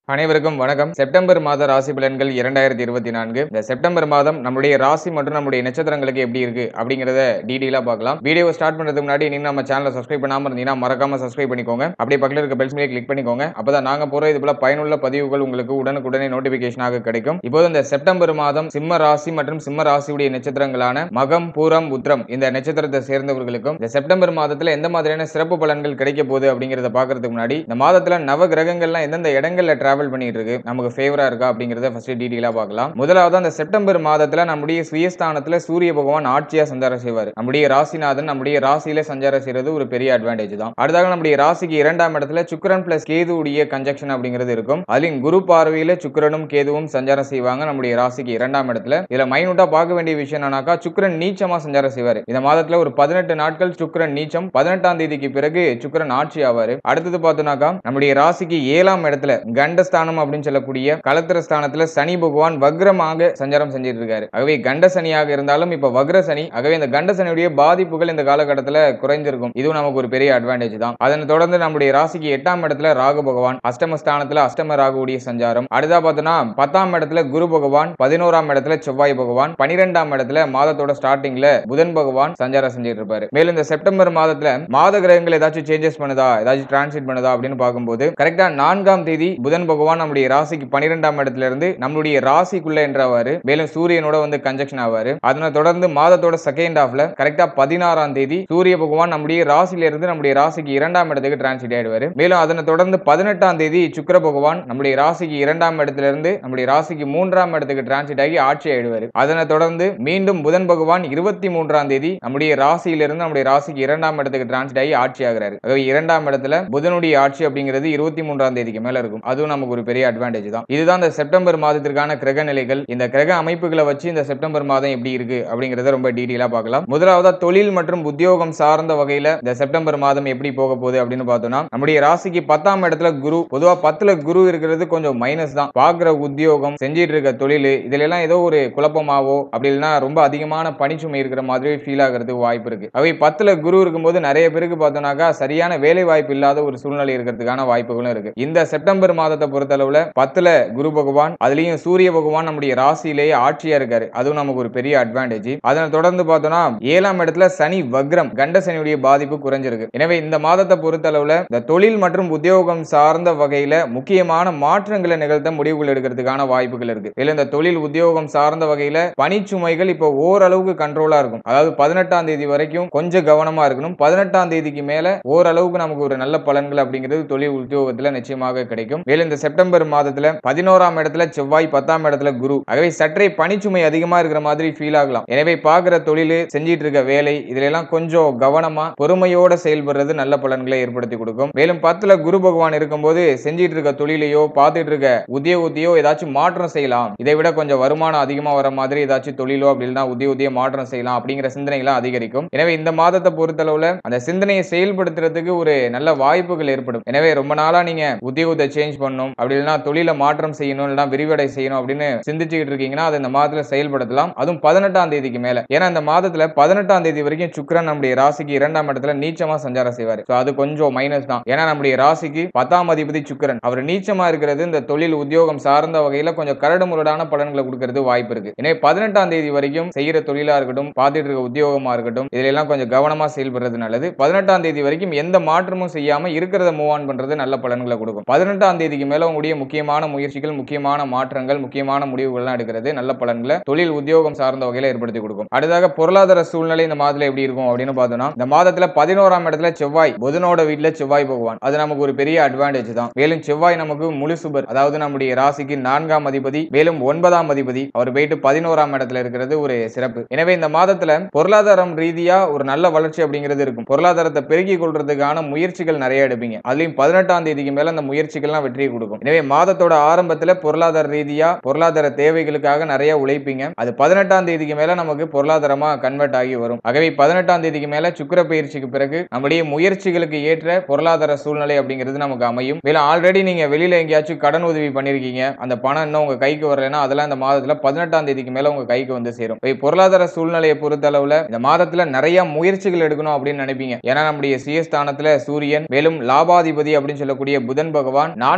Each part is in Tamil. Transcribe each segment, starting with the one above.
அனைவருக்கும் வணக்கம் செப்டம்பர் மாத ராசி பலன்கள் இரண்டாயிரத்தி இருபத்தி நான்கு இந்த செப்டம்பர் மாதம் நம்முடைய ராசி மற்றும் நம்முடைய நட்சத்திரங்களுக்கு எப்படி இருக்கு அப்படிங்கறத டீடைலா பார்க்கலாம் வீடியோ ஸ்டார்ட் பண்றதுக்கு முன்னாடி நீங்க நம்ம சேனலை சப்ஸ்கிரைப் பண்ணாம இருந்தீங்கன்னா மறக்காம சப்ஸ்கிரைப் பண்ணிக்கோங்க அப்படியே பக்கத்துல இருக்க பெல் சிம்லையை கிளிக் பண்ணிக்கோங்க அப்பதான் நாங்க போற இது போல பயனுள்ள பதிவுகள் உங்களுக்கு உடனுக்குடனே நோட்டிபிகேஷனாக கிடைக்கும் இப்போது இந்த செப்டம்பர் மாதம் சிம்ம ராசி மற்றும் சிம்ம ராசியுடைய நட்சத்திரங்களான மகம் பூரம் உத்திரம் இந்த நட்சத்திரத்தை சேர்ந்தவர்களுக்கும் இந்த செப்டம்பர் மாதத்துல எந்த மாதிரியான சிறப்பு பலன்கள் கிடைக்க போகுது அப்படிங்கறத பாக்குறதுக்கு முன்னாடி இந்த மாதத்துல நவ கிரகங்கள்லாம் எந்தெந்த இடங்கள்ல டிராவல் பண்ணிட்டு இருக்கு நமக்கு ஃபேவரா இருக்கா அப்படிங்கறத ஃபர்ஸ்ட் டீடைலா பார்க்கலாம் முதலாவது அந்த செப்டம்பர் மாதத்துல நம்முடைய சுயஸ்தானத்துல சூரிய பகவான் ஆட்சியா சஞ்சாரம் செய்வார் நம்முடைய ராசிநாதன் நம்முடைய ராசியில சஞ்சாரம் செய்யறது ஒரு பெரிய அட்வான்டேஜ் தான் அடுத்தாக நம்முடைய ராசிக்கு இரண்டாம் இடத்துல சுக்கிரன் பிளஸ் கேது உடைய கன்ஜெக்ஷன் அப்படிங்கிறது இருக்கும் அதுலயும் குரு பார்வையில சுக்கிரனும் கேதுவும் சஞ்சாரம் செய்வாங்க நம்முடைய ராசிக்கு இரண்டாம் இடத்துல இதுல மைனூட்டா பார்க்க வேண்டிய விஷயம் என்னன்னாக்கா சுக்கிரன் நீச்சமா சஞ்சாரம் செய்வார் இந்த மாதத்துல ஒரு பதினெட்டு நாட்கள் சுக்கிரன் நீச்சம் பதினெட்டாம் தேதிக்கு பிறகு சுக்கிரன் ஆட்சி ஆவாரு அடுத்தது பார்த்தோம்னாக்கா நம்முடைய ராசிக்கு ஏழாம் இடத்துல கண்டஸ்தானம் அப்படின்னு சொல்லக்கூடிய கலத்திர ஸ்தானத்துல சனி பகவான் வக்ரமாக சஞ்சாரம் செஞ்சிட்டு இருக்காரு ஆகவே கண்ட சனியாக இருந்தாலும் இப்ப வக்ர சனி ஆகவே இந்த கண்ட சனியுடைய பாதிப்புகள் இந்த காலகட்டத்துல குறைஞ்சிருக்கும் இதுவும் நமக்கு ஒரு பெரிய அட்வான்டேஜ் தான் அதனை தொடர்ந்து நம்முடைய ராசிக்கு எட்டாம் இடத்துல ராகு பகவான் அஷ்டமஸ்தானத்துல அஷ்டம ராகுடைய சஞ்சாரம் அடுத்தா பார்த்தோம்னா பத்தாம் இடத்துல குரு பகவான் பதினோராம் இடத்துல செவ்வாய் பகவான் பனிரெண்டாம் இடத்துல மாதத்தோட ஸ்டார்டிங்ல புதன் பகவான் சஞ்சாரம் செஞ்சுட்டு இருப்பாரு மேலும் இந்த செப்டம்பர் மாதத்துல மாத கிரகங்கள் ஏதாச்சும் சேஞ்சஸ் பண்ணுதா ஏதாச்சும் டிரான்சிட் பண்ணுதா அப்படின்னு பார்க்கும்போது கரெக்டா நான்காம் தேதி புதன் பகவான் நம்முடைய ராசிக்கு பனிரெண்டாம் இடத்துல இருந்து நம்மளுடைய ராசிக்குள்ள என்றவாறு மேலும் சூரியனோட வந்து கன்ஜெக்ஷன் ஆவாரு அதனை தொடர்ந்து மாதத்தோட செகண்ட் ஹாஃப்ல கரெக்டா பதினாறாம் தேதி சூரிய பகவான் நம்முடைய ராசியில இருந்து நம்முடைய ராசிக்கு இரண்டாம் இடத்துக்கு டிரான்சிட் ஆயிடுவாரு மேலும் அதனை தொடர்ந்து பதினெட்டாம் தேதி சுக்கிர பகவான் நம்முடைய ராசிக்கு இரண்டாம் இடத்துல இருந்து நம்முடைய ராசிக்கு மூன்றாம் இடத்துக்கு டிரான்சிட் ஆகி ஆட்சி ஆயிடுவாரு அதனை தொடர்ந்து மீண்டும் புதன் பகவான் இருபத்தி மூன்றாம் தேதி நம்முடைய ராசியிலிருந்து நம்முடைய ராசிக்கு இரண்டாம் இடத்துக்கு டிரான்சிட் ஆகி ஆட்சி ஆகிறாரு ஆகவே இரண்டாம் இடத்துல புதனுடைய ஆட்சி அப்படிங்கிறது இருபத்தி மூன்றாம் தேதிக்கு மேல இருக்கும் அதுவும் நமக்கு ஒரு பெரிய அட்வான்டேஜ் தான் இதுதான் இந்த செப்டம்பர் மாதத்திற்கான கிரக நிலைகள் இந்த கிரக அமைப்புகளை வச்சு இந்த செப்டம்பர் மாதம் எப்படி இருக்கு அப்படிங்கறத ரொம்ப டீடைலா பார்க்கலாம் முதலாவதா தொழில் மற்றும் உத்தியோகம் சார்ந்த வகையில இந்த செப்டம்பர் மாதம் எப்படி போக போகுது அப்படின்னு பார்த்தோம்னா நம்முடைய ராசிக்கு பத்தாம் இடத்துல குரு பொதுவா பத்துல குரு இருக்கிறது கொஞ்சம் மைனஸ் தான் பாக்குற உத்தியோகம் செஞ்சிட்டு இருக்க தொழில் இதுல எல்லாம் ஏதோ ஒரு குழப்பமாவோ அப்படி இல்லைன்னா ரொம்ப அதிகமான பணிச்சுமை இருக்கிற மாதிரி ஃபீல் ஆகிறதுக்கு வாய்ப்பு இருக்கு அவை பத்துல குரு இருக்கும்போது நிறைய பேருக்கு பார்த்தோம்னாக்கா சரியான வேலை வாய்ப்பு இல்லாத ஒரு சூழ்நிலை இருக்கிறதுக்கான வாய்ப்புகளும் இருக்கு இந்த செப்டம்பர் மாதத்தை பொறுத்தளவுல பத்துல குரு பகவான் அதுலயும் சூரிய பகவான் நம்முடைய ராசியிலேயே ஆட்சியா இருக்காரு அதுவும் நமக்கு ஒரு பெரிய அட்வான்டேஜ் அதனை தொடர்ந்து பார்த்தோம்னா ஏழாம் இடத்துல சனி வக்ரம் கண்ட சனியுடைய பாதிப்பு குறைஞ்சிருக்கு எனவே இந்த மாதத்தை பொறுத்தளவுல இந்த தொழில் மற்றும் உத்தியோகம் சார்ந்த வகையில முக்கியமான மாற்றங்களை நிகழ்த்த முடிவுகள் எடுக்கிறதுக்கான வாய்ப்புகள் இருக்கு இதுல இந்த தொழில் உத்தியோகம் சார்ந்த வகையில பணிச்சுமைகள் இப்போ ஓரளவுக்கு கண்ட்ரோலா இருக்கும் அதாவது பதினெட்டாம் தேதி வரைக்கும் கொஞ்சம் கவனமா இருக்கணும் பதினெட்டாம் தேதிக்கு மேல ஓரளவுக்கு நமக்கு ஒரு நல்ல பலன்கள் அப்படிங்கிறது தொழில் உத்தியோகத்துல நிச்சயமாக கிடைக்கும் மேலும் இந்த செப்டம்பர் மாதத்துல பதினோராம் இடத்துல செவ்வாய் பத்தாம் இடத்துல குரு ஆகவே சற்றே பணிச்சுமை அதிகமா இருக்கிற மாதிரி ஃபீல் ஆகலாம் எனவே பாக்குற தொழில் செஞ்சிட்டு இருக்க வேலை இதுல எல்லாம் கொஞ்சம் கவனமா பொறுமையோட செயல்படுறது நல்ல பலன்களை ஏற்படுத்தி கொடுக்கும் மேலும் பத்துல குரு பகவான் இருக்கும்போது செஞ்சிட்டு இருக்க தொழிலையோ பார்த்துட்டு இருக்க உத்தியோகத்தையோ ஏதாச்சும் மாற்றம் செய்யலாம் இதை விட கொஞ்சம் வருமானம் அதிகமா வர மாதிரி ஏதாச்சும் தொழிலோ அப்படின்னா உத்தியோகத்தையோ மாற்றம் செய்யலாம் அப்படிங்கிற சிந்தனைகள் அதிகரிக்கும் எனவே இந்த மாதத்தை பொறுத்தளவுல அந்த சிந்தனையை செயல்படுத்துறதுக்கு ஒரு நல்ல வாய்ப்புகள் ஏற்படும் எனவே ரொம்ப நாளா நீங்க உத்தியோகத்தை சேஞ்ச் பண்ணணும் அப்படி இல்லைன்னா தொழில மாற்றம் செய்யணும் இல்லைன்னா விரிவடை செய்யணும் அப்படின்னு சிந்திச்சுக்கிட்டு இருக்கீங்கன்னா அதை இந்த மாதத்துல செயல்படுத்தலாம் அதுவும் பதினெட்டாம் தேதிக்கு மேல ஏன்னா இந்த மாதத்துல பதினெட்டாம் தேதி வரைக்கும் சுக்கிரன் நம்முடைய ராசிக்கு இரண்டாம் இடத்துல நீச்சமா சஞ்சாரம் செய்வார் So அது கொஞ்சம் மைனஸ் தான் ஏன்னா நம்முடைய ராசிக்கு பத்தாம் அதிபதி சுக்கிரன் அவர் நீச்சமா இருக்கிறது இந்த தொழில் உத்தியோகம் சார்ந்த வகையில கொஞ்சம் கரடு முரடான பலன்களை கொடுக்கறது வாய்ப்பு இருக்கு எனவே பதினெட்டாம் தேதி வரைக்கும் செய்யற தொழிலா இருக்கட்டும் பார்த்துட்டு இருக்க உத்தியோகமா இருக்கட்டும் இதுல எல்லாம் கொஞ்சம் கவனமா செயல்படுறது நல்லது பதினெட்டாம் தேதி வரைக்கும் எந்த மாற்றமும் செய்யாம இருக்கிறத மூவ் ஆன் பண்றது நல்ல பலன்களை கொடுக்கும் பதினெட்டாம் தேதிக்கு மேல உங்களுடைய முக்கியமான முயற்சிகள் முக்கியமான மாற்றங்கள் முக்கியமான முடிவுகள்லாம் எடுக்கிறது நல்ல பலன்களை தொழில் உத்தியோகம் சார்ந்த வகையில ஏற்படுத்தி கொடுக்கும் அடுத்ததாக பொருளாதார சூழ்நிலை இந்த மாதத்துல எப்படி இருக்கும் அப்படின்னு பார்த்தோம்னா இந்த மாதத்துல பதினோராம் இடத்துல செவ்வாய் புதனோட வீட்டுல செவ்வாய் பகவான் அது நமக்கு ஒரு பெரிய அட்வான்டேஜ் தான் மேலும் செவ்வாய் நமக்கு முழு சுபர் அதாவது நம்முடைய ராசிக்கு நான்காம் அதிபதி மேலும் ஒன்பதாம் அதிபதி அவர் போயிட்டு பதினோராம் இடத்துல இருக்கிறது ஒரு சிறப்பு எனவே இந்த மாதத்துல பொருளாதாரம் ரீதியா ஒரு நல்ல வளர்ச்சி அப்படிங்கிறது இருக்கும் பொருளாதாரத்தை பெருக்கிக் கொள்றதுக்கான முயற்சிகள் நிறைய எடுப்பீங்க அதுலயும் பதினெட்டாம் தேதிக்கு மேல அந்த முயற்சிகள்லாம் வெற்றியை கொடுக்கும் எனவே மாதத்தோட ஆரம்பத்துல பொருளாதார ரீதியா பொருளாதார தேவைகளுக்காக நிறைய உழைப்பீங்க அது பதினெட்டாம் தேதிக்கு மேல நமக்கு பொருளாதாரமா கன்வெர்ட் ஆகி வரும் ஆகவே பதினெட்டாம் தேதிக்கு மேல சுக்கிர பயிற்சிக்கு பிறகு நம்முடைய முயற்சிகளுக்கு ஏற்ற பொருளாதார சூழ்நிலை அப்படிங்கிறது நமக்கு அமையும் மேலும் ஆல்ரெடி நீங்க வெளியில எங்கேயாச்சும் கடன் உதவி பண்ணிருக்கீங்க அந்த பணம் இன்னும் உங்க கைக்கு வரலைன்னா அதெல்லாம் இந்த மாதத்துல பதினெட்டாம் தேதிக்கு மேல உங்க கைக்கு வந்து சேரும் இப்ப பொருளாதார சூழ்நிலையை பொறுத்த அளவுல இந்த மாதத்துல நிறைய முயற்சிகள் எடுக்கணும் அப்படின்னு நினைப்பீங்க ஏன்னா நம்முடைய சிஎஸ்தானத்துல சூரியன் மேலும் லாபாதிபதி அப்படின்னு சொல்லக்கூடிய புதன் பகவான் நான்காம் தேதி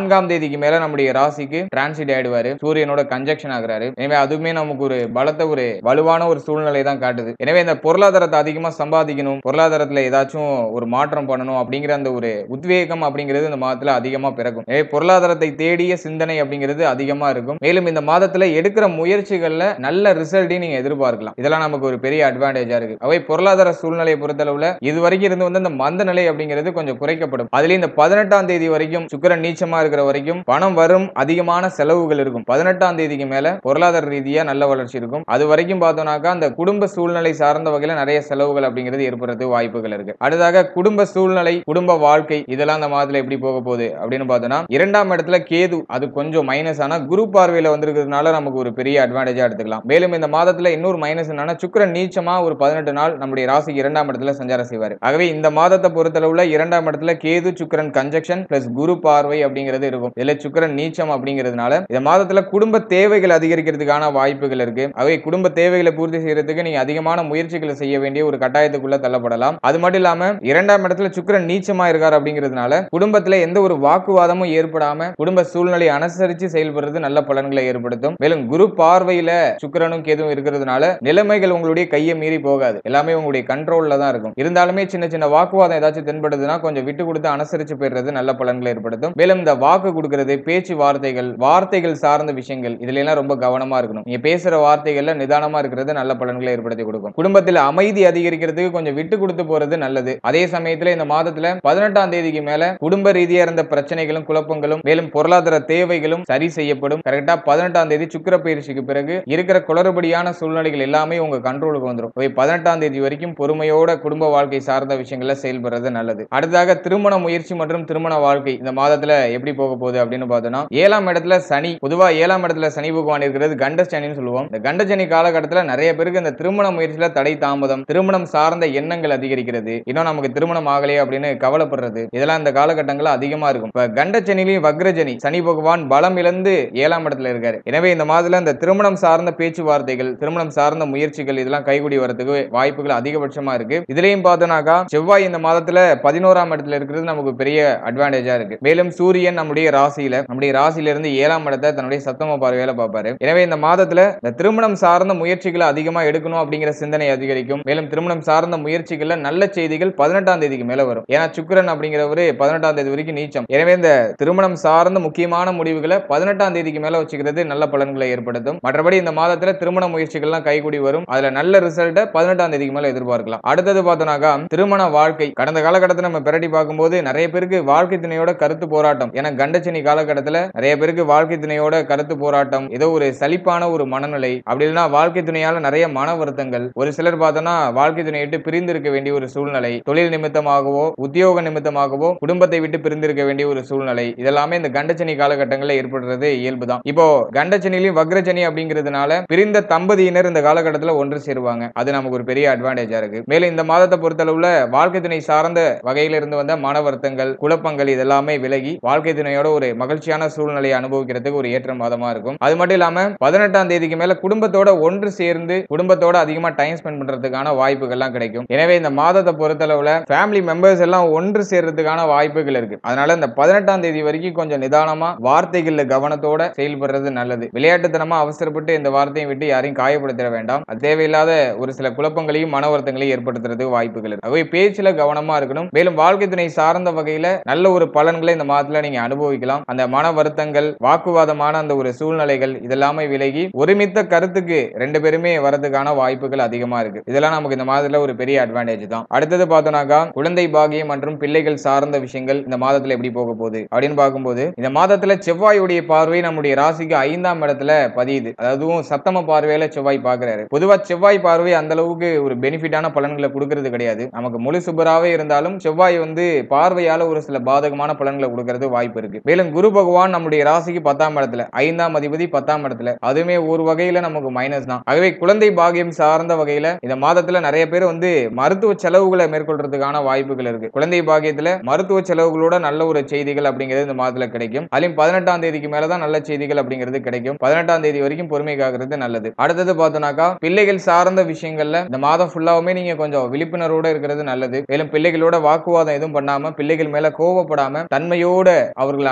தேதிக்கு மேல நம்முடைய ராசிக்கு டிரான்சிட் ஆயிடுவாரு சூரியனோட கன்ஜெக்ஷன் ஆகுறாரு எனவே அதுவுமே நமக்கு ஒரு பலத்த ஒரு வலுவான ஒரு சூழ்நிலை தான் காட்டுது எனவே இந்த பொருளாதாரத்தை அதிகமா சம்பாதிக்கணும் பொருளாதாரத்துல ஏதாச்சும் ஒரு மாற்றம் பண்ணணும் அப்படிங்கிற அந்த ஒரு உத்வேகம் அப்படிங்கிறது இந்த மாதத்துல அதிகமா பிறக்கும் எனவே பொருளாதாரத்தை தேடிய சிந்தனை அப்படிங்கிறது அதிகமா இருக்கும் மேலும் இந்த மாதத்துல எடுக்கிற முயற்சிகள்ல நல்ல ரிசல்ட்டையும் நீங்க எதிர்பார்க்கலாம் இதெல்லாம் நமக்கு ஒரு பெரிய அட்வான்டேஜா இருக்கு அவை பொருளாதார சூழ்நிலையை பொறுத்தளவுல இது வரைக்கும் இருந்து வந்து அந்த மந்த நிலை அப்படிங்கிறது கொஞ்சம் குறைக்கப்படும் அதுலயும் இந்த பதினெட்டாம் தேதி வரைக்கும் சுக்கிரன் நீச்சமா இருக்கிற வரைக்கும் பணம் வரும் அதிகமான செலவுகள் இருக்கும் பதினெட்டாம் தேதிக்கு மேல பொருளாதார ரீதியா நல்ல வளர்ச்சி இருக்கும் அது வரைக்கும் பார்த்தோம்னாக்கா அந்த குடும்ப சூழ்நிலை சார்ந்த வகையில நிறைய செலவுகள் அப்படிங்கிறது ஏற்படுறது வாய்ப்புகள் இருக்கு அடுத்ததாக குடும்ப சூழ்நிலை குடும்ப வாழ்க்கை இதெல்லாம் அந்த மாதத்துல எப்படி போக போகுது அப்படின்னு பார்த்தோம்னா இரண்டாம் இடத்துல கேது அது கொஞ்சம் மைனஸ் ஆனா குரு பார்வையில வந்திருக்கிறதுனால நமக்கு ஒரு பெரிய அட்வான்டேஜா எடுத்துக்கலாம் மேலும் இந்த மாதத்துல இன்னொரு மைனஸ் என்னன்னா சுக்கிரன் நீச்சமா ஒரு பதினெட்டு நாள் நம்முடைய ராசிக்கு இரண்டாம் இடத்துல சஞ்சாரம் செய்வார் ஆகவே இந்த மாதத்தை பொறுத்தளவுல இரண்டாம் இடத்துல கேது சுக்கிரன் கன்ஜெக்ஷன் பிளஸ் குரு பார்வை அப்படிங்கிறது இருக்கும் இதுல சுக்கிரன் நீச்சம் அப்படிங்கிறதுனால இந்த மாதத்துல குடும்ப தேவைகள் அதிகரிக்கிறதுக்கான வாய்ப்புகள் இருக்கு அவை குடும்ப தேவைகளை பூர்த்தி செய்யறதுக்கு நீங்க அதிகமான முயற்சிகளை செய்ய வேண்டிய ஒரு கட்டாயத்துக்குள்ள தள்ளப்படலாம் அது மட்டும் இல்லாம இரண்டாம் இடத்துல சுக்கிரன் நீச்சமா இருக்காரு அப்படிங்கிறதுனால குடும்பத்துல எந்த ஒரு வாக்குவாதமும் ஏற்படாம குடும்ப சூழ்நிலை அனுசரிச்சு செயல்படுறது நல்ல பலன்களை ஏற்படுத்தும் மேலும் குரு பார்வையில சுக்கிரனும் கேதுவும் இருக்கிறதுனால நிலைமைகள் உங்களுடைய கையை மீறி போகாது எல்லாமே உங்களுடைய கண்ட்ரோல்ல தான் இருக்கும் இருந்தாலுமே சின்ன சின்ன வாக்குவாதம் ஏதாச்சும் தென்படுதுன்னா கொஞ்சம் விட்டு கொடுத்து அனுசரிச்சு போயிடுறது நல்ல பலன்களை ஏற்படுத்தும் மேலும் இந்த வாக்கு கொடுக்கிறது பேச்சு வார்த்தைகள் வார்த்தைகள் சார்ந்த விஷயங்கள் இதுல எல்லாம் ரொம்ப கவனமா இருக்கணும் நீங்க பேசுற வார்த்தைகள்ல நிதானமா இருக்கிறது நல்ல பலன்களை ஏற்படுத்தி கொடுக்கும் குடும்பத்தில் அமைதி அதிகரிக்கிறதுக்கு கொஞ்சம் விட்டு கொடுத்து போறது நல்லது அதே சமயத்துல இந்த மாதத்துல பதினெட்டாம் தேதிக்கு மேல குடும்ப ரீதியா இருந்த பிரச்சனைகளும் குழப்பங்களும் மேலும் பொருளாதார தேவைகளும் சரி செய்யப்படும் கரெக்டா பதினெட்டாம் தேதி சுக்கிர பயிற்சிக்கு பிறகு இருக்கிற குளறுபடியான சூழ்நிலைகள் எல்லாமே உங்க கண்ட்ரோலுக்கு வந்துடும் போய் பதினெட்டாம் தேதி வரைக்கும் பொறுமையோட குடும்ப வாழ்க்கை சார்ந்த விஷயங்கள்ல செயல்படுறது நல்லது அடுத்ததாக திருமண முயற்சி மற்றும் திருமண வாழ்க்கை இந்த மாதத்துல எப்படி போக போகுது அப்படின்னு பார்த்தோம்னா ஏழாம் இடத்துல சனி பொதுவா ஏழாம் இடத்துல சனி பகவான் இருக்கிறது கண்ட சனின்னு சொல்லுவோம் இந்த கண்ட சனி காலகட்டத்துல நிறைய பேருக்கு இந்த திருமண முயற்சியில தடை தாமதம் திருமணம் சார்ந்த எண்ணங்கள் அதிகரிக்கிறது இன்னும் நமக்கு திருமணம் ஆகலையே அப்படின்னு கவலைப்படுறது இதெல்லாம் இந்த காலகட்டங்கள்ல அதிகமா இருக்கும் இப்ப கண்ட சனிலையும் வக்ரஜனி சனி பகவான் பலம் இழந்து ஏழாம் இடத்துல இருக்காரு எனவே இந்த மாதத்துல இந்த திருமணம் சார்ந்த பேச்சுவார்த்தைகள் திருமணம் சார்ந்த முயற்சிகள் இதெல்லாம் கைகூடி வரதுக்கு வாய்ப்புகள் அதிகபட்சமா இருக்கு இதுலயும் பார்த்தோம்னாக்கா செவ்வாய் இந்த மாதத்துல பதினோராம் இடத்துல இருக்கிறது நமக்கு பெரிய அட்வான்டேஜா இருக்கு மேலும் சூரியன் நம்முடைய ராசியில நம்முடைய ராசியில இருந்து ஏழாம் இடத்தை தன்னுடைய சத்தம பார்வையில பார்ப்பாரு எனவே இந்த மாதத்துல இந்த திருமணம் சார்ந்த முயற்சிகளை அதிகமா எடுக்கணும் அப்படிங்கிற சிந்தனை அதிகரிக்கும் மேலும் திருமணம் சார்ந்த முயற்சிகள்ல நல்ல செய்திகள் பதினெட்டாம் தேதிக்கு மேல வரும் ஏன்னா சுக்கிரன் அப்படிங்கிறவரு பதினெட்டாம் தேதி வரைக்கும் நீச்சம் எனவே இந்த திருமணம் சார்ந்த முக்கியமான முடிவுகளை பதினெட்டாம் தேதிக்கு மேல வச்சுக்கிறது நல்ல பலன்களை ஏற்படுத்தும் மற்றபடி இந்த மாதத்துல திருமண முயற்சிகள்லாம் கைகூடி வரும் அதுல நல்ல ரிசல்ட்டை பதினெட்டாம் தேதிக்கு மேல எதிர்பார்க்கலாம் அடுத்தது பார்த்தோம்னாக்கா திருமண வாழ்க்கை கடந்த காலகட்டத்தில் நம்ம பிரட்டி பார்க்கும்போது நிறைய பேருக்கு வாழ்க்கை துணையோட கருத்து போராட்டம் ஏன்னா கண்டச்சனி காலகட்டத்தில் நிறைய பேருக்கு வாழ்க்கை துணையோட கருத்து போராட்டம் ஏதோ ஒரு சலிப்பான ஒரு மனநிலை அப்படி இல்லைன்னா வாழ்க்கை துணையால நிறைய மன வருத்தங்கள் ஒரு சிலர் பார்த்தோம்னா வாழ்க்கை துணையை விட்டு பிரிந்து இருக்க வேண்டிய ஒரு சூழ்நிலை தொழில் நிமித்தமாகவோ உத்தியோக நிமித்தமாகவோ குடும்பத்தை விட்டு பிரிந்திருக்க வேண்டிய ஒரு சூழ்நிலை இதெல்லாமே இந்த கண்டச்சனி காலகட்டங்களில் ஏற்படுறது இயல்புதான் இப்போ கண்டச்சனிலையும் வக்ரச்சனி அப்படிங்கிறதுனால பிரிந்த தம்பதியினர் இந்த காலகட்டத்தில் ஒன்று சேருவாங்க அது நமக்கு ஒரு பெரிய அட்வான்டேஜா இருக்கு மேலும் இந்த மாதத்தை பொறுத்தளவுல வாழ்க்கை துணை சார்ந்த வகையில இருந்து வந்த மன வருத்தங்கள் குழப்பங்கள் இதெல்லாமே விலகி வாழ்க்கை துணையோட ஒரு மகிழ்ச்சியான சூழ்நிலையை அனுபவிக்கிறதுக்கு ஒரு ஏற்ற மாதமா இருக்கும் அது மட்டும் இல்லாம பதினெட்டாம் தேதிக்கு மேல குடும்பத்தோட ஒன்று சேர்ந்து குடும்பத்தோட அதிகமா டைம் ஸ்பெண்ட் பண்றதுக்கான வாய்ப்புகள்லாம் கிடைக்கும் எனவே இந்த மாதத்தை பொறுத்தளவுல ஃபேமிலி மெம்பர்ஸ் எல்லாம் ஒன்று சேர்றதுக்கான வாய்ப்புகள் இருக்கு அதனால இந்த பதினெட்டாம் தேதி வரைக்கும் கொஞ்சம் நிதானமா வார்த்தைகள்ல கவனத்தோட செயல்படுறது நல்லது விளையாட்டுத்தனமா அவசரப்பட்டு இந்த வார்த்தையை விட்டு யாரையும் காயப்படுத்திட வேண்டாம் அது தேவையில்லாத ஒரு சில குழப்பங்களையும் மன வருத்தங்களையும் ஏற்படுத்துறதுக்கு வாய்ப்புகள் இருக்கு அவை பேச்சுல கவனமா இருக்கணும் மேலும் வாழ்க்கை துணை சார்ந்த வகையில நல்ல ஒரு பலன்களை இந்த மாதத்துல நீங்க அனுபவிக்கலாம் அந்த மன வருத்தங்கள் வாக்குவாதமான அந்த ஒரு சூழ்நிலைகள் இதெல்லாமே விலகி ஒருமித்த கருத்துக்கு ரெண்டு பேருமே வரதுக்கான வாய்ப்புகள் அதிகமா இருக்கு இதெல்லாம் நமக்கு இந்த மாதத்துல ஒரு பெரிய அட்வான்டேஜ் தான் அடுத்தது பார்த்தோம்னாக்கா குழந்தை பாகியம் மற்றும் பிள்ளைகள் சார்ந்த விஷயங்கள் இந்த மாதத்துல எப்படி போக போகுது அப்படின்னு பார்க்கும்போது இந்த மாதத்துல செவ்வாயுடைய பார்வை நம்முடைய ராசிக்கு ஐந்தாம் இடத்துல பதியுது அதுவும் சத்தம பார்வையில செவ்வாய் பார்க்கிறாரு பொதுவா செவ்வாய் பார்வை அந்த அளவுக்கு ஒரு பெனிஃபிட்டான பலன்களை கொடுக்கறது கிடையாது நமக்கு முழு சுபராவே இருந்தாலும் செவ்வாய் வந்து பார்வையால ஒரு சில பாதகமான பலன்களை கொடுக்கறது வாய்ப்பு இருக்கு மேலும் குரு பகவான் நம்முடைய ராசிக்கு பத்தாம் இடத்துல ஐந்தாம் அதிபதி பத்தாம் இடத்துல அதுவுமே ஒரு வகையில நமக்கு மைனஸ் தான் ஆகவே குழந்தை பாகியம் சார்ந்த வகையில இந்த மாதத்துல நிறைய பேர் வந்து மருத்துவ செலவுகளை மேற்கொள்றதுக்கான வாய்ப்புகள் இருக்கு குழந்தை பாகியத்துல மருத்துவ செலவுகளோட நல்ல ஒரு செய்திகள் அப்படிங்கிறது இந்த மாதத்துல கிடைக்கும் அதுலயும் பதினெட்டாம் தேதிக்கு மேலதான் நல்ல செய்திகள் அப்படிங்கிறது கிடைக்கும் பதினெட்டாம் தேதி வரைக்கும் பொறுமை காக்கிறது நல்லது அடுத்தது பார்த்தோம்னாக்கா பிள்ளைகள் சார்ந்த விஷயங்கள்ல இந்த மாதம் ஃபுல்லாவுமே நீங்க கொஞ்சம் விழிப்புணர்வோட இருக்கிறது நல்லது மேலும் பிள்ளைகளோட வாக்குவாதம் எதுவும் பண்ணாம பிள்ளைகள் மேல கோவப்படாம தன்மையோட அவர்களை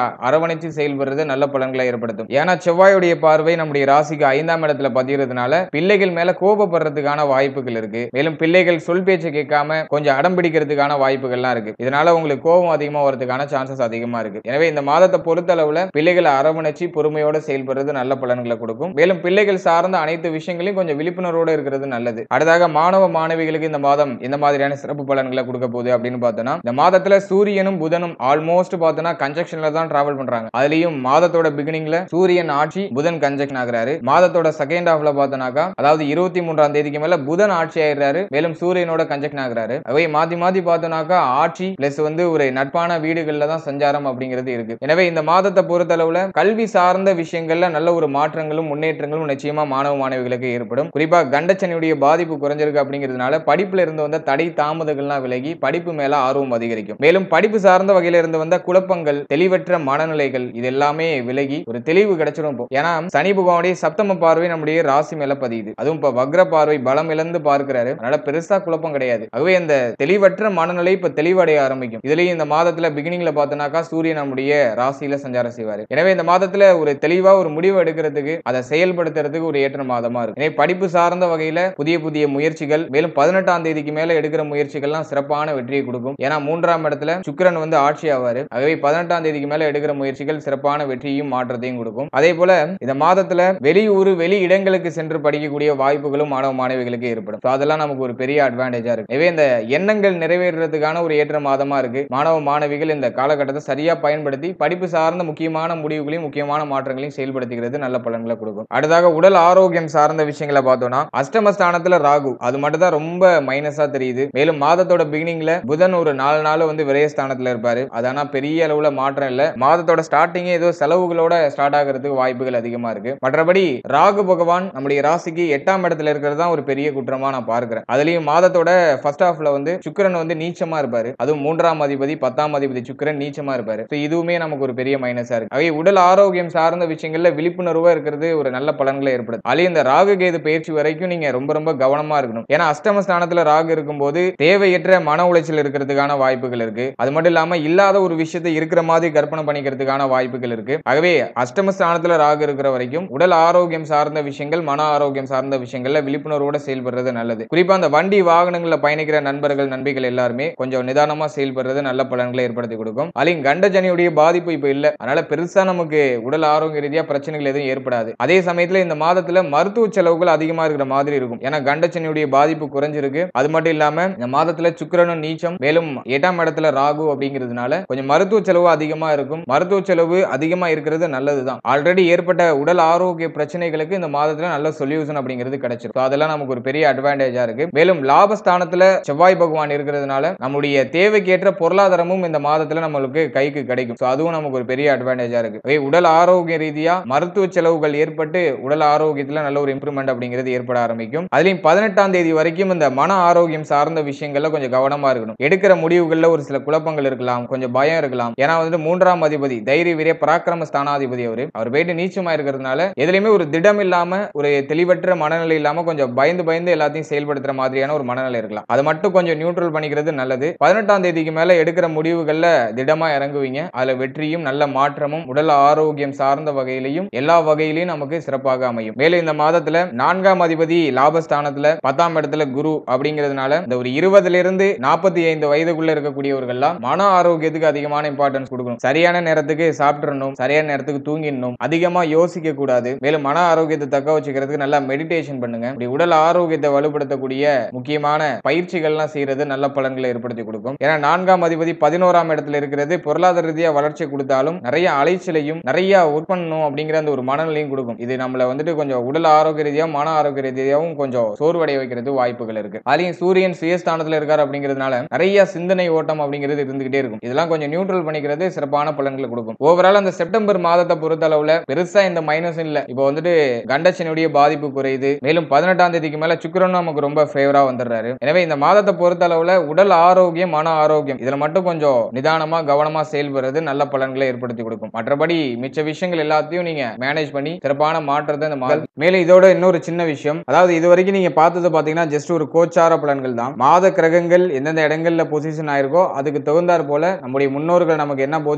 அரவணைச்சு செயல்படுறது நல்ல பலன்களை ஏற்படுத்தும் ஏன்னா செவ்வாயுடைய பார்வை நம்முடைய ராசிக்கு ஐந்தாம் இடத்துல பதிகிறதுனால பிள்ளைகள் மேல கோபப்படுறதுக்கான வாய்ப்புகள் இருக்கு மேலும் பிள்ளைகள் சொல் பேச்சு கேட்காம கொஞ்சம் அடம் பிடிக்கிறதுக்கான வாய்ப்புகள்லாம் இருக்கு இதனால உங்களுக்கு கோபம் அதிகமா வரதுக்கான சான்சஸ் அதிகமா இருக்கு எனவே இந்த மாதத்தை பொறுத்தளவுல பிள்ளைகளை அரவணைச்சு பொறுமையோட செயல்படுறது நல்ல பலன்களை கொடுக்கும் மேலும் பிள்ளைகள் சார்ந்த அனைத்து விஷயங்களையும் கொஞ்சம் விழிப்புணர்வோட இருக்கிறது நல்லது அடுத்ததாக மாணவ மாணவிகளுக்கு இந்த மாதம் இந்த மாதிரியான சிறப்பு பலன்களை கொடுக்க போகுது அப்படின்னு பார்த்தோம்னா இந்த மாதத்துல சூரியனும் புதனும் ஆல்மோஸ்ட் பார்த்தோம்னா கன்ஜெக்ஷன்ல தான் டிராவல் பண்றாங்க அதுலயும் மாதத்தோட பிகினிங்ல சூரியன் ஆட்சி புதன் கன்ஜெக்ஷன் ஆகுறாரு மாதத்தோட செகண்ட் ஹாஃப்ல பார்த்தோம்னாக்கா அதாவது இருபத்தி மூன்றாம் தேதிக்கு மேல புதன் ஆட்சி ஆயிடுறாரு மேலும் சூரியனோட கன்ஜெக்ஷன் ஆகுறாரு அவை மாத்தி மாத்தி பார்த்தோம்னாக்கா ஆட்சி பிளஸ் வந்து ஒரு நட்பான வீடுகள்ல தான் சஞ்சாரம் அப்படிங்கிறது இருக்கு எனவே இந்த மாதத்தை பொறுத்தளவுல கல்வி சார்ந்த விஷயங்கள்ல நல்ல ஒரு மாற்றங்களும் முன்னேற்றங்களும் நிச்சயமா மாணவ மாணவிகளுக்கு ஏற்படும் குறிப்பா கண்டச்சனியுடைய பாதிப்பு குறைஞ்சிருக்கு அப்படிங்கிறதுனால படிப்புல இருந்து வந்த தடை தாமதங்கள்லாம் விலகி படிப்பு மேல ஆர்வம் அதிகரிக்கும் மேலும் படிப்பு சார்ந்த வகையில இருந்து வந்த குழப்பங்கள் தெளிவற்ற மனநிலைகள் இது எல்லாமே விலகி ஒரு தெளிவு கிடைச்சிடும் இப்போ ஏன்னா சனி பகவானுடைய சப்தம பார்வை நம்முடைய ராசி மேல பதியுது அதுவும் இப்ப வக்ர பார்வை பலம் இழந்து பார்க்கிறாரு அதனால பெருசா குழப்பம் கிடையாது ஆகவே அந்த தெளிவற்ற மனநிலை இப்ப தெளிவடைய ஆரம்பிக்கும் இதுலயும் இந்த மாதத்துல பிகினிங்ல பார்த்தோம்னாக்கா சூரியன் நம்முடைய ராசியில சஞ்சாரம் செய்வாரு எனவே இந்த மாதத்துல ஒரு தெளிவா ஒரு முடிவு எடுக்கிறதுக்கு அதை செயல்படுத்துறதுக்கு ஒரு ஏற்ற மாதமா இருக்கும் எனவே படிப்பு சார்ந்த வகையில புதிய புதிய முயற்சிகள் மேலும் பதினெட்டாம் தேதிக்கு மேல எடுக்கிற முயற்சிகள்லாம் சிறப்பான வெற்றியை கொடுக்கும் ஏன்னா மூன்றாம் இடத்துல சுக்கிரன் வந்து ஆட்சி ஆவாரு ஆகவே பதினெட்டாம் தேதிக்கு மேல எடுக்கிற முயற்சிகள் சிறப்பான வெற்றியும் மாற்றத்தையும் கொடுக்கும் அதே போல இந்த மாதத்துல வெளியூர் வெளி இடங்களுக்கு சென்று படிக்கக்கூடிய வாய்ப்புகளும் மாணவ மாணவிகளுக்கு ஏற்படும் So அதெல்லாம் நமக்கு ஒரு பெரிய அட்வான்டேஜா இருக்கு எனவே இந்த எண்ணங்கள் நிறைவேறுறதுக்கான ஒரு ஏற்ற மாதமா இருக்கு மாணவ மாணவிகள் இந்த காலகட்டத்தை சரியா பயன்படுத்தி படிப்பு சார்ந்த முக்கியமான முடிவுகளையும் முக்கியமான மாற்றங்களையும் செயல்படுத்திக்கிறது நல்ல பலன்களை கொடுக்கும் அடுத்ததாக உடல் ஆரோக்கியம் சார்ந்த விஷயங்களை பார்த்தோம்னா அஷ்டமஸ்தானத்துல ராகு அது மட்டும் தான் ரொம்ப மைனஸா தெரியுது மேலும் மாதத்தோட பிகினிங்ல புதன் ஒரு நாலு நாள் வந்து விரயஸ்தானத்துல இருப்பாரு அது ஆனா பெரிய அளவுல மாற்றம் இல்ல மாதத்தோட ஸ்டார்டிங்கே ஏதோ செலவுகளோட ஸ்டார்ட் ஆகிறதுக்கு வாய்ப்புகள் அதிகமா இருக்கு மற்றபடி ராகு பகவான் நம்முடைய ராசிக்கு எட்டாம் இடத்துல இருக்கிறது தான் ஒரு பெரிய குற்றமா நான் பார்க்கிறேன் அதுலயும் மாதத்தோட ஃபர்ஸ்ட் ஹாஃப்ல வந்து சுக்கிரன் வந்து நீச்சமா இருப்பாரு அதுவும் மூன்றாம் அதிபதி பத்தாம் அதிபதி சுக்கிரன் நீச்சமா இருப்பாரு So இதுவுமே நமக்கு ஒரு பெரிய மைனஸா இருக்கு ஆகவே உடல் ஆரோக்கியம் சார்ந்த விஷயங்கள்ல விழிப்புணர்வா இருக்கிறது ஒரு நல்ல பலன்களை ஏற்படுத்தும் அதுலயும் இந்த ராகு கேது பயிற்சி வரைக்கும் நீங்க ரொம்ப ரொம்ப கவனமா இருக்கணும் ஏன்னா அஷ்டம ஸ்தானத்துல ராகு இருக்கும்போது தேவையற்ற மன உளைச்சல் இருக்கிறதுக்கான வாய்ப்புகள் இருக்கு அது மட்டும் இல்லாம இல்லாத ஒரு விஷயத்தை இருக்கிற மாதிரி கற்பனை பண்ணிக்கிறதுக்கான வாய்ப்புகள் இருக்கு ஆகவே அஷ்டம ஸ்தானத்துல ராகு இருக்கிற வரைக்கும் உடல் ஆரோக்கியம் சார்ந்த விஷயங்கள் மன ஆரோக்கியம் சார்ந்த விஷயங்கள்ல விழிப்புணர்வோட செயல்படுறது நல்லது குறிப்பா அந்த வண்டி வாகனங்கள்ல பயணிக்கிற நண்பர்கள் நண்பிகள் எல்லாருமே கொஞ்சம் நிதானமா செயல்படுறது நல்ல பலன்களை ஏற்படுத்தி கொடுக்கும் அதுலயும் கண்டஜனியுடைய பாதிப்பு இப்ப இல்ல அதனால பெருசா நமக்கு உடல் ஆரோக்கிய ரீதியா பிரச்சனைகள் எதுவும் ஏற்படாது அதே சமயத்துல இந்த மாதத்துல மருத்துவ செலவுகள் அதிகமா இருக்கிற மாதிரி இருக்கும் ஏன்னா கண்டச்சனியுடைய பாதிப்பு குறைஞ்சிருக்கு அது மட்டும் இல்லாம இந்த மாதத்துல சுக்கிரனும் நீச்சம் மேலும் எட்டாம் இடத்துல ராகு அப்படிங்கிறதுனால கொஞ்சம் மருத்துவ செலவு அதிகமா இருக்கும் மருத்துவ செலவு அதிகமா இருக்கிறது நல்லதுதான் ஆல்ரெடி ஏற்பட்ட உடல் ஆரோக்கிய பிரச்சனைகளுக்கு இந்த மாதத்துல நல்ல சொல்யூஷன் அப்படிங்கிறது கிடைச்சிரும் So அதெல்லாம் நமக்கு ஒரு பெரிய அட்வான்டேஜா இருக்கு மேலும் லாபஸ்தானத்துல செவ்வாய் பகவான் இருக்கிறதுனால நம்முடைய தேவைக்கேற்ற பொருளாதாரமும் இந்த மாதத்துல நம்மளுக்கு கைக்கு கிடைக்கும் So அதுவும் நமக்கு ஒரு பெரிய அட்வான்டேஜா இருக்கு அதே உடல் ஆரோக்கிய ரீதியா மருத்துவ செலவுகள் ஏற்பட்டு உடல் ஆரோக்கியத்துல நல்ல ஒரு இம்ப்ரூவ்மெண்ட் அப்படிங்கிறது ஏற்பட ஆரம்பிக்கும் அதுலயும் பதினெட்டாம் தேதி வரைக்கும் இந்த மன ஆரோக்கியம் சார்ந்த விஷயங்கள்ல கொஞ்சம் கவனமா இருக்கணும் எடுக்கிற முடிவுகள்ல ஒரு சில குழப்பங்கள் இருக்கலாம் கொஞ்சம் பயம் இருக்கலாம் ஏன்னா வந்துட்டு மூன்றாம் அதிபதி தைரிய வீரிய பராக்கிரம ஸ்தானாதிபதி அவரு அவர் போயிட்டு நீச்சமா இருக்கிறதுனால எதுலையுமே ஒரு திடம் இல்லாம ஒரு தெளிவற்ற மனநிலை இல்லாம கொஞ்சம் பயந்து பயந்து எல்லாத்தையும் செயல்படுத்துற மாதிரியான ஒரு மனநிலை இருக்கலாம் அதை மட்டும் கொஞ்சம் நியூட்ரல் பண்ணிக்கிறது நல்லது பதினெட்டாம் தேதிக்கு மேல எடுக்கிற முடிவுகள்ல திடமா இறங்குவீங்க அதுல வெற்றியும் நல்ல மாற்றமும் உடல் ஆரோக்கியம் சார்ந்த வகையிலையும் எல்லா வகையிலையும் நமக்கு சிறப்பாக அமையும் மேலும் இந்த மாதத்துல நான்காம் அதிபதி லாபஸ்தானத்துல பத்தாம் இடத்துல குரு அப்படிங்கிறதுனால இந்த ஒரு இருபதுல இருந்து நாற்பத்தி ஐந்து வயதுக்குள்ள இருக்கக்கூடியவர்கள்லாம் மன ஆரோக்கியத்துக்கு அதிகமான இம்பார்ட்டன்ஸ் கொடுக்கணும் சரியான நேரத்துக்கு சாப்பிட்டுறணும் சரியான நேரத்துக்கு தூங்கிடணும் அதிகமா யோசிக்க கூடாது மேலும் மன ஆரோக்கியத்தை தக்க வச்சுக்கிறதுக்கு நல்லா மெடிடேஷன் பண்ணுங்க இப்படி உடல் ஆரோக்கியத்தை வலுப்படுத்தக்கூடிய முக்கியமான பயிற்சிகள்லாம் செய்யறது நல்ல பலன்களை ஏற்படுத்தி கொடுக்கும் ஏன்னா நான்காம் அதிபதி பதினோராம் இடத்துல இருக்கிறது பொருளாதார ரீதியா வளர்ச்சி கொடுத்தாலும் நிறைய அலைச்சலையும் நிறைய ஒர்க் பண்ணணும் அப்படிங்கிற அந்த ஒரு மனநிலையும் கொடுக்கும் இது நம்மள வந்துட்டு கொஞ்சம் உடல் ஆரோக்கிய ரீதியாகவும் மன ஆரோக்கிய ரீதியாகவும் கொஞ்சம் சோர்வடைய வைக்கிறது வாய்ப்புகள் இருக்கு அதுலயும் சூரியன் சுயஸ்தானத்துல இருக்காரு அப்படிங்கிறதுனால நிறைய சிந்தனை ஓட்டம் அப்படிங்கிறது இருந்துகிட்டே இருக்கும் இதெல்லாம் கொஞ்சம் நியூட்ரல் பண்ணிக்கிறது சிறப்பான பலன்களை கொடுக்கும் ஓவரால் அந்த செப்டம்பர் மாதத்தை பொறுத்த அளவுல பெருசா இந்த மைனஸ் இல்ல இப்போ வந்துட்டு கண்டச்சனுடைய பாதிப்பு குறையுது மேலும் பதினெட்டாம் தேதிக்கு மேல சுக்கிரனும் நமக்கு ரொம்ப ஃபேவரா வந்துடுறாரு எனவே இந்த மாதத்தை பொறுத்த அளவுல உடல் ஆரோக்கியம் மன ஆரோக்கியம் இதுல மட்டும் கொஞ்சம் நிதானமா கவனமா செயல்படுறது நல்ல பலன்களை ஏற்படுத்தி கொடுக்கும் மற்றபடி மிச்ச விஷயங்கள் எல்லாத்தையும் நீங்க மேனேஜ் பண்ணி சிறப்பான மாற்றத்தை இந்த மாதம் மேலும் இதோட இன்னொரு சின்ன விஷயம் அதாவது இது வரைக்கும் நீங்க பார்த்தது பாத்தீங்கன்னா ஜஸ்ட் ஒரு கோச்சார பலன்கள் தான் மாத கிரகங்கள் எந்தெந்த இடங்கள்ல பொசிஷன் ஆயிருக்கோ அதுக்கு தகுந்தாற் போல நம்முடைய முன்னோர்கள் நமக்கு என்ன போதிச்சிருக்காங்களோ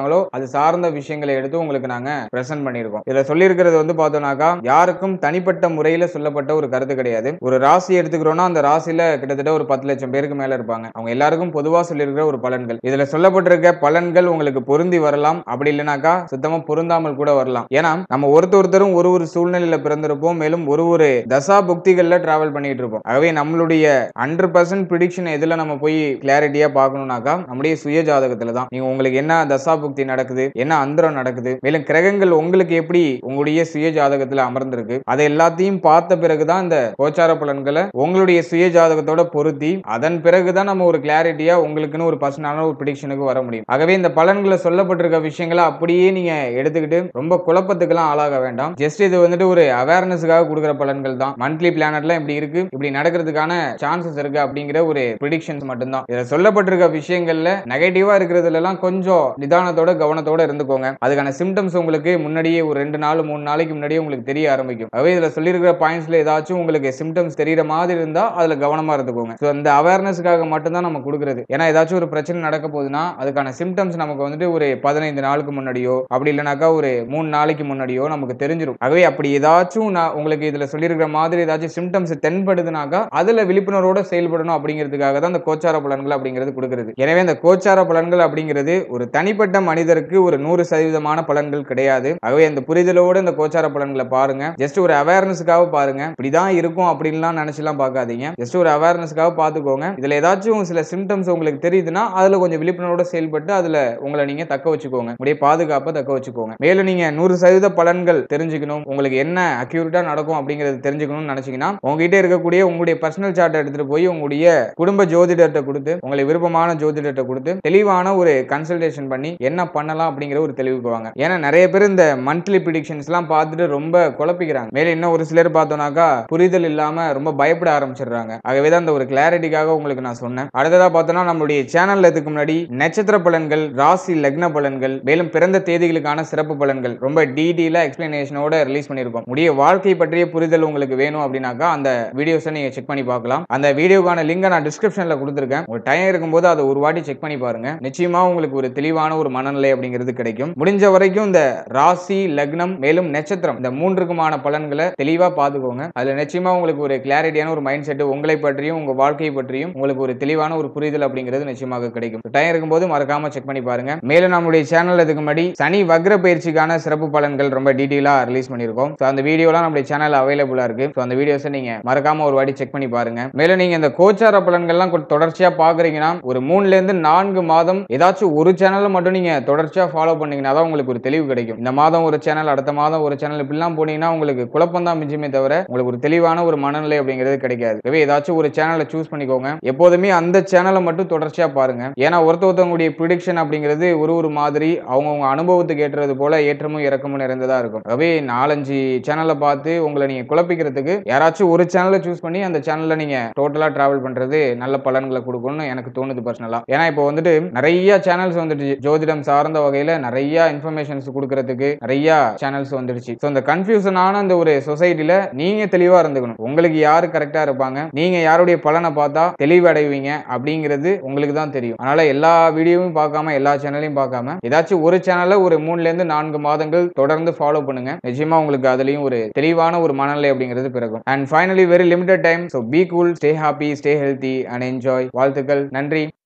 சொல்லியிருக்காங்களோ அது சார்ந்த விஷயங்களை எடுத்து உங்களுக்கு நாங்க பிரசன்ட் பண்ணியிருக்கோம் இதுல சொல்லியிருக்கிறது வந்து பார்த்தோம்னாக்கா யாருக்கும் தனிப்பட்ட முறையில சொல்லப்பட்ட ஒரு கருத்து கிடையாது ஒரு ராசி எடுத்துக்கிறோம்னா அந்த ராசியில கிட்டத்தட்ட ஒரு பத்து லட்சம் பேருக்கு மேல இருப்பாங்க அவங்க எல்லாருக்கும் பொதுவா சொல்லியிருக்கிற ஒரு பலன்கள் இதுல சொல்லப்பட்டிருக்க பலன்கள் உங்களுக்கு பொருந்தி வரலாம் அப்படி இல்லைனாக்கா சுத்தமா பொருந்தாமல் கூட வரலாம் ஏன்னா நம்ம ஒருத்தர் ஒருத்தரும் ஒரு ஒரு சூழ்நிலையில பிறந்திருப்போம் மேலும் ஒரு ஒரு தசா புக்திகள்ல டிராவல் பண்ணிட்டு இருப்போம் ஆகவே நம்மளுடைய ஹண்ட்ரட் பர்சன்ட் ப்ரிடிக்ஷன் எதுல நம்ம போய் கிளாரிட்டியா பார்க்கணும்னாக்கா நம்முடைய சுய ஜாதகத்துல தான் நீங்க உங்களுக்கு என்ன தசா புக்தி நடக்குது என்ன அந்தரம் நடக்குது மேலும் கிரகங்கள் உங்களுக்கு எப்படி உங்களுடைய சுய ஜாதகத்துல அமர்ந்திருக்கு அதை எல்லாத்தையும் பார்த்த பிறகுதான் இந்த கோச்சார பலன்களை உங்களுடைய சுய ஜாதகத்தோட பொருத்தி அதன் பிறகுதான் நம்ம ஒரு கிளாரிட்டியா உங்களுக்குன்னு ஒரு பர்சனலான ஒரு ப்ரிடிக்ஷனுக்கு வர முடியும் ஆகவே இந்த பலன்களை சொல்லப்பட்டிருக்க விஷயங்களை அப்படியே நீங்க எடுத்துக்கிட்டு ரொம்ப குழப்பத்துக்கெல்லாம் ஆளாக வேண்டாம் ஜஸ்ட் இது வந்துட்டு ஒரு அவேர்னஸுக்காக கொடுக்குற பலன்கள் தான் மந்த்லி பிளானட்லாம் இப்படி இருக்கு இப்படி நடக்கிறதுக்கான சான்சஸ் இருக்கு அப்படிங்கிற ஒரு ப்ரிடிக்ஷன்ஸ் மட்டும்தான் இதுல சொல்லப்பட்டிருக்க விஷயங்கள்ல நெகட்டிவா இருக்கிறதுல எல்லாம் கொஞ்சம் நிதானத்தோட கவனத்தோட இருந்துக்கோங்க அதுக்கான சிம்டம்ஸ் உங்களுக்கு முன்னாடியே ஒரு ரெண்டு நாள் மூணு நாளைக்கு முன்னாடியே உங்களுக்கு தெரிய ஆரம்பிக்கும் அவே இதுல சொல்லியிருக்கிற பாயிண்ட்ஸ்ல ஏதாச்சும் உங்களுக்கு சிம்டம்ஸ் தெரியற மாதிரி இருந்தா அதுல கவனமா இருந்துக்கோங்க ஸோ அந்த அவேர்னஸ்க்காக மட்டும்தான் நம்ம கொடுக்குறது ஏன்னா ஏதாச்சும் ஒரு பிரச்சனை நடக்க போகுதுன்னா அதுக்கான சிம்டம்ஸ் நமக்கு வந்துட்டு ஒரு பதினைந்து நாளுக்கு முன்னாடியோ அப்படி இல்லைனாக்கா ஒரு மூணு நாளைக்கு முன்னாடியோ நமக்கு தெரிஞ்சிடும் ஆகவே அப்படி ஏதாச்சும் நான் உங்களுக்கு இதுல சொல்லியிருக்கிற மாதிரி ஏதாச்சும் சிம்டம்ஸ் தென்படுதுனாக்கா அதுல விழிப்புணர்வோட செயல்படணும் அப்படிங்கிறதுக்காக தான் இந்த கோச்சார பலன்கள் அப்படிங்கிறது கொடுக்கிறது எனவே இந்த கோச்சார பலன்கள் அப்படிங்கிறது ஒரு தனிப்பட்ட மனிதருக்கு ஒரு நூறு சதவீதமான பலன்கள் கிடையாது ஆகவே அந்த புரிதலோட இந்த கோச்சார பலன்களை பாருங்க ஜஸ்ட் ஒரு அவேர்னஸ்க்காக பாருங்க இப்படிதான் இருக்கும் அப்படின்லாம் நினைச்சுலாம் பார்க்காதீங்க ஜஸ்ட் ஒரு அவேர்னஸ்க்காக பார்த்துக்கோங்க இதுல ஏதாச்சும் சில சிம்டம்ஸ் உங்களுக்கு தெரியுதுன்னா அதுல கொஞ்சம் விழிப்புணர்வோட செயல்பட்டு அதுல உங்களை நீங்க தக்க வச்சுக்கோங்க உங்களுடைய பாதுகாப்பை தக்க வச்சுக்கோங்க மேலும் நீங்க நூறு சதவீத பலன்கள் தெரிஞ்சுக்கணும் உங்களுக்கு என்ன அக்யூரேட்டா நடக்கும் அப்படிங்கறது தெரிஞ்சுக்கணும்னு நினைச்சீங்கன்னா உங்ககிட்ட இருக்கக்கூடிய உங்களுடைய பர்சனல் சார்ட் எடுத்துட்டு போய் உங்களுடைய குடும்ப ஜோதிடர்கிட்ட கொடுத்து உங்களுக்கு விருப்பமான ஜோதிடர்கிட்ட கொடுத்து தெளிவான ஒரு கன்சல்டேஷன் பண்ணி என்ன பண்ணலாம் அப்படிங்கிற ஒரு தெளிவுக்கு வாங்க ஏன்னா நிறைய பேர் இந்த மந்த்லி ப்ரிடிக்ஷன்ஸ் எல்லாம் பார்த்துட்டு ரொம்ப குழப்பிக்கிறாங்க மேல இன்னும் ஒரு சிலர் பார்த்தோம்னாக்கா புரிதல் இல்லாம ரொம்ப பயப்பட ஆரம்பிச்சிடுறாங்க ஆகவே தான் இந்த ஒரு கிளாரிட்டிக்காக உங்களுக்கு நான் சொன்னேன் அடுத்ததா பார்த்தோம்னா நம்மளுடைய சேனல்ல இதுக்கு முன்னாடி நட்சத்திர பலன்கள் ராசி லக்ன பலன்கள் மேலும் பிறந்த தேதிகளுக்கான சிறப்பு பலன்கள் ரொம்ப டீடெயிலா எக்ஸ்பிளனேஷனோட ரிலீஸ் பண்ணியிருக்கோம் உடைய வாழ்க்கை பற்றிய புரிதல் உங்களுக்கு வேணும் அப்படின்னாக்கா அந்த வீடியோஸை நீங்க செக் பண்ணி பார்க்கலாம் அந்த வீடியோக்கான லிங்கை நான் டிஸ்கிரிப்ஷன்ல கொடுத்துருக்கேன் ஒரு டைம் இருக்கும்போது அதை ஒரு வாட்டி செக் பண்ணி பாருங்க நிச்சயமா உங்களுக்கு ஒரு தெளிவான ஒரு மனநிலை அப்படிங்கிறது கிடைக்கும் முடிஞ்ச வரைக்கும் இந்த ராசி லக்னம் மேலும் நட்சத்திரம் இந்த மூன்றுக்குமான பலன்களை தெளிவா பார்த்துக்கோங்க அதுல நிச்சயமா உங்களுக்கு ஒரு கிளாரிட்டியான ஒரு மைண்ட் செட் உங்களை பற்றியும் உங்க வாழ்க்கையை பற்றியும் உங்களுக்கு ஒரு தெளிவான ஒரு புரிதல் அப்படிங்கிறது நிச்சயமாக கிடைக்கும் டைம் இருக்கும்போது மறக்காம செக் பண்ணி பாருங்க மேலும் நம்மளுடைய சேனல் இதுக்கு முன்னாடி சனி வக்ர பயிற்சிக்கான சிறப்பு பலன்கள் ரொம்ப டீட்டெயிலா ரிலீஸ் பண்ணியிருக்கோம் ஸோ அந்த வீடியோலாம் நம்மளுடைய சேனல் அவைலபிளா இருக்கு ஸோ அந்த வீடியோஸை நீங்க மறக்காம ஒரு வாட்டி செக் பண்ணி பாருங்க மேலும் நீங்க இந்த கோச்சார பலன்கள்லாம் கொஞ்சம் தொடர்ச்சியா பாக்குறீங்கன்னா ஒரு மூணுல இருந்து நான்கு மாதம் ஏதாச்சும் ஒரு சேனலை மட்டும் நீங்க தொடர்ச்சியா ஃபாலோ பண்ணீங்கன்னா தான் உங்களுக்கு ஒரு தெளிவு கிடைக்கும் இந்த மாதம் ஒரு சேனல் அடுத்த மாதம் ஒரு சேனல் இப்படிலாம் போனீங்கன்னா உங்களுக்கு குழப்பம் தான் மிஞ்சுமே தவிர உங்களுக்கு ஒரு தெளிவான ஒரு மனநிலை அப்படிங்கிறது கிடைக்காது எனவே ஏதாச்சும் ஒரு சேனலை சூஸ் பண்ணிக்கோங்க எப்போதுமே அந்த சேனலை மட்டும் தொடர்ச்சியா பாருங்க ஏன்னா ஒருத்த ஒருத்தவங்களுடைய ப்ரிடிக்ஷன் அப்படிங்கிறது ஒரு ஒரு மாதிரி அவங்கவுங்க அனுபவத்துக்கு ஏற்றது போல ஏற்றமும் இறக்கமும் நிறைந்ததா இருக்கும் ஆகவே நாலஞ்சு சேனலை பார்த்து உங்களை நீங்க குழப்பிக்கிறதுக்கு யாராச்சும் ஒரு சேனலை சூஸ் பண்ணி அந்த சேனல்ல நீங்க டோட்டலா டிராவல் பண்றது நல்ல பலன்களை கொடுக்கும்னு எனக்கு தோணுது பர்சனலா ஏன்னா இப்போ வந்துட்டு நிறைய சேனல்ஸ் வந்துட்டு ஜோதிடம் சார்ந்த வகையில நிறைய இன்ஃபர்மேஷன்ஸ் கொடுக்கறதுக்கு நிறைய சேனல்ஸ் வந்துடுச்சு ஸோ இந்த கன்ஃபியூஷனான அந்த ஒரு சொசைட்டில நீங்க தெளிவா இருந்துக்கணும் உங்களுக்கு யாரு கரெக்டா இருப்பாங்க நீங்க யாருடைய பலனை பார்த்தா தெளிவடைவீங்க அப்படிங்கிறது உங்களுக்கு தான் தெரியும் அதனால எல்லா வீடியோவும் பார்க்காம எல்லா சேனலையும் பார்க்காம ஏதாச்சும் ஒரு சேனலை ஒரு மூணுல இருந்து நான்கு மாதங்கள் தொடர்ந்து ஃபாலோ பண்ணுங்க நிச்சயமா உங்களுக்கு அதுலயும் ஒரு தெளிவான ஒரு மனநிலை அப்படிங்கிறது பிறகும் and finally very limited time so be cool stay happy stay healthy and enjoy வாழ்த்துக்கள் நன்றி